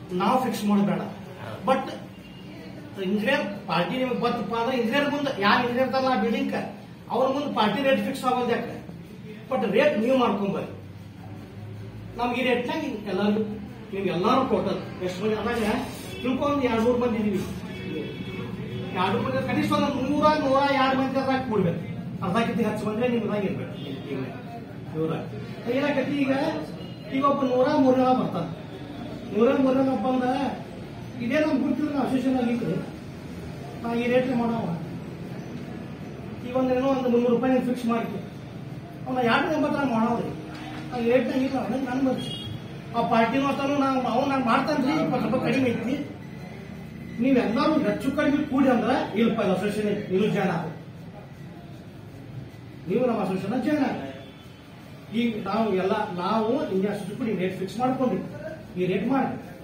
ನಾವು ಫಿಕ್ಸ್ ಮಾಡಬೇಡ but engineer party ನಿಮಗೆ ಬತ್ತಪ್ಪ ಅಂದ್ರೆ ಇಂಜಿನಿಯರ್ ಮುಂದೆ ಯಾರು ಇಂಜಿನಿಯರ್ ತಲ್ಲ ಆ ಬಿಲ್ಡಿಂಗ್ ಅವ್ರ ಮುಂದೆ ಪಾರ್ಟಿ ರೇಟ್ ಫಿಕ್ಸ್ ಆಗೋದು ಯಾಕೆ ಬಟ್ ರೇಟ್ ನೀವು ಮಾಡ್ಕೊಂಬರ್ರಿ ನಮ್ಗೆ ಈ ರೇಟ್ನಾಗ ಎಲ್ಲರಿಗೂ ನೀವು ಎಲ್ಲರೂ ಟೋಟಲ್ ಎಷ್ಟು ಮಂದಿ ಅದಾಗ ತಿಳ್ಕೊಂಡು ಎರಡು ಮೂರು ಮಂದಿ ಇದೀವಿ ಎರಡು ಮಂದಿ ಕನಿಷ್ಠ ಒಂದು ನೂರ ನೂರ ಎರಡು ಮಂದಿ ಅದಾಗ ಕೂಡ್ಬೇಕು ಅರ್ಧಕ್ಕಿಂತ ಹೆಚ್ಚು ಬಂದ್ರೆ ನಿಮ್ದಾಗ ಇರ್ಬೇಕು ಇವ್ರ ಏನಾಗತ್ತಿ ಈಗ ಈಗ ಒಬ್ಬ ನೂರ ಮೂರನೇ ಬರ್ತಾನೆ ನೂರ ಮೂರನೇ ಒಬ್ಬ ಅಂದ ಇದೇ ನಮ್ಗೆ ಗೊತ್ತಿಲ್ಲ ನಾವು ಅಸೋಸಿಯೇಷನ್ ಆಗಿತ್ತು ನಾ ಈ ರೇಟ್ ಮಾಡವ ಈಗ ಒಂದೇನೋ ಒಂದು ಮುನ್ನೂರು ರೂಪಾಯಿ ಫಿಕ್ಸ್ ಮಾಡ್ತೀವಿ ಅವ್ನ ಎರಡು ಎಂಬತ್ತರ ಮಾಡೋದ್ರಿ ಆ ರೇಟ್ನಾಗ ಇಲ್ಲ ನನಗೆ ನನ್ ಬರ್ಸಿ ಆ ಪಾರ್ಟಿನೂ ಅಷ್ಟನು ನಾವು ಅವ್ನು ನಾನು ಮಾಡ್ತಾನ್ರಿ ಇಪ್ಪತ್ತು ರೂಪಾಯಿ ಕಡಿಮೆ ಐತಿ ನೀವೆಲ್ಲರೂ ಹೆಚ್ಚು ಕಡಿಮೆ ಕೂಡಿ ಅಂದ್ರೆ ಇಲ್ಲಪ್ಪ ಅಸೋಸಿಯೇಷನ್ ನೀವು ಜನ ನೀವು ನಮ್ಮ ಅಸೋಸಿಯೇಷನ್ ಜನ ಈಗ ನಾವು ಎಲ್ಲ ನಾವು ಇಂಡಿಯಾ ಕೂಡಿ ರೇಟ್ ಫಿಕ್ಸ್ ಮಾಡ್ಕೊಂಡಿವಿ ಈ ರೇಟ್ ಮಾಡಿ